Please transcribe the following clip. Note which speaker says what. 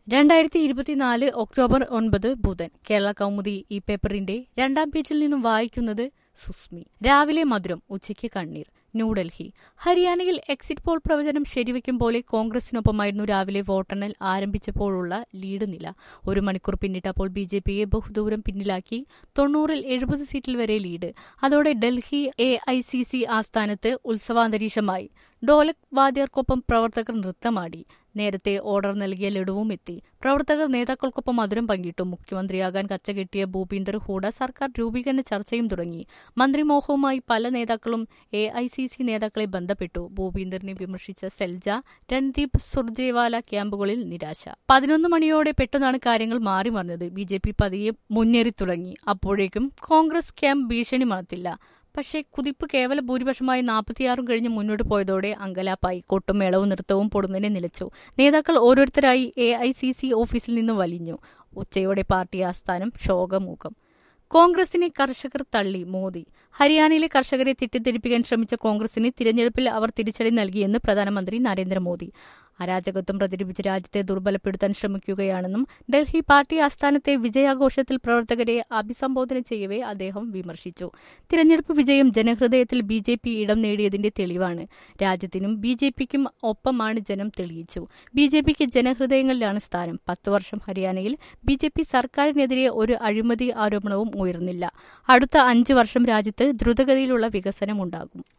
Speaker 1: രണ്ടായിരത്തി ഇരുപത്തിനാല് ഒക്ടോബർ ഒൻപത് ബുധൻ കേരള കൗമുദി ഈ പേപ്പറിന്റെ രണ്ടാം പേജിൽ നിന്നും വായിക്കുന്നത് സുസ്മി രാവിലെ മധുരം ഉച്ചയ്ക്ക് കണ്ണീർ ന്യൂഡൽഹി ഹരിയാനയിൽ എക്സിറ്റ് പോൾ പ്രവചനം ശരിവയ്ക്കും പോലെ കോൺഗ്രസിനൊപ്പമായിരുന്നു രാവിലെ വോട്ടെണ്ണൽ ആരംഭിച്ചപ്പോഴുള്ള ലീഡ് നില ഒരു മണിക്കൂർ പിന്നിട്ടപ്പോൾ ബി ജെ പിയെ ബഹുദൂരം പിന്നിലാക്കി തൊണ്ണൂറിൽ എഴുപത് സീറ്റിൽ വരെ ലീഡ് അതോടെ Delhi A I C C ആസ്ഥാനത്ത് ഉത്സവാന്തരീക്ഷമായി ഡോലക് വാദ്യർക്കൊപ്പം പ്രവർത്തകർ നൃത്തമാടി നേരത്തെ ഓർഡർ നൽകിയ ലഡുവും എത്തി പ്രവർത്തകർ നേതാക്കൾക്കൊപ്പം മധുരം പങ്കിട്ടു മുഖ്യമന്ത്രിയാകാൻ കച്ചകെട്ടിയ ഭൂപീന്ദർ ഹൂഡ സർക്കാർ രൂപീകരണ ചർച്ചയും തുടങ്ങി മന്ത്രിമോഹവുമായി പല നേതാക്കളും എ ഐ സി സി നേതാക്കളെ ബന്ധപ്പെട്ടു ഭൂപീന്ദറിനെ വിമർശിച്ച സെൽജ രൺദീപ് സുർജേവാല ക്യാമ്പുകളിൽ നിരാശ പതിനൊന്ന് മണിയോടെ പെട്ടെന്നാണ് കാര്യങ്ങൾ മാറി മറിഞ്ഞത് ബി ജെ പി പതിയെ മുന്നേറി തുടങ്ങി അപ്പോഴേക്കും കോൺഗ്രസ് ക്യാമ്പ് ഭീഷണി മാത്തില്ല പക്ഷേ കുതിപ്പ് കേവല ഭൂരിപക്ഷമായി നാൽപ്പത്തിയാറും കഴിഞ്ഞ് മുന്നോട്ട് പോയതോടെ അങ്കലാപ്പായി കൊട്ടും മേളവും നൃത്തവും പൊടുന്നതിനെ നിലച്ചു നേതാക്കൾ ഓരോരുത്തരായി എ ഐ സി സി ഓഫീസിൽ നിന്ന് വലിഞ്ഞു ഉച്ചയോടെ പാർട്ടി ആസ്ഥാനം ശോകമൂകം കോൺഗ്രസിനെ കർഷകർ തള്ളി മോദി ഹരിയാനയിലെ കർഷകരെ തെറ്റിദ്ധരിപ്പിക്കാൻ ശ്രമിച്ച കോൺഗ്രസിന് തിരഞ്ഞെടുപ്പിൽ അവർ തിരിച്ചടി നൽകിയെന്ന് പ്രധാനമന്ത്രി നരേന്ദ്രമോദി അരാജകത്വം പ്രചരിപ്പിച്ച് രാജ്യത്തെ ദുർബലപ്പെടുത്താൻ ശ്രമിക്കുകയാണെന്നും ഡൽഹി പാർട്ടി ആസ്ഥാനത്തെ വിജയാഘോഷത്തിൽ പ്രവർത്തകരെ അഭിസംബോധന ചെയ്യവേ അദ്ദേഹം വിമർശിച്ചു തിരഞ്ഞെടുപ്പ് വിജയം ജനഹൃദയത്തിൽ ബി ജെ പി ഇടം നേടിയതിന്റെ തെളിവാണ് രാജ്യത്തിനും ബി ജെ പിക്കും ഒപ്പമാണ് ജനം തെളിയിച്ചു ബി ജെ പിക്ക് ജനഹൃദയങ്ങളിലാണ് സ്ഥാനം പത്തു വർഷം ഹരിയാനയിൽ ബി ജെ പി സർക്കാരിനെതിരെ ഒരു അഴിമതി ആരോപണവും ഉയർന്നില്ല അടുത്ത അഞ്ചു വർഷം രാജ്യത്ത് ദ്രുതഗതിയിലുള്ള വികസനം ഉണ്ടാകും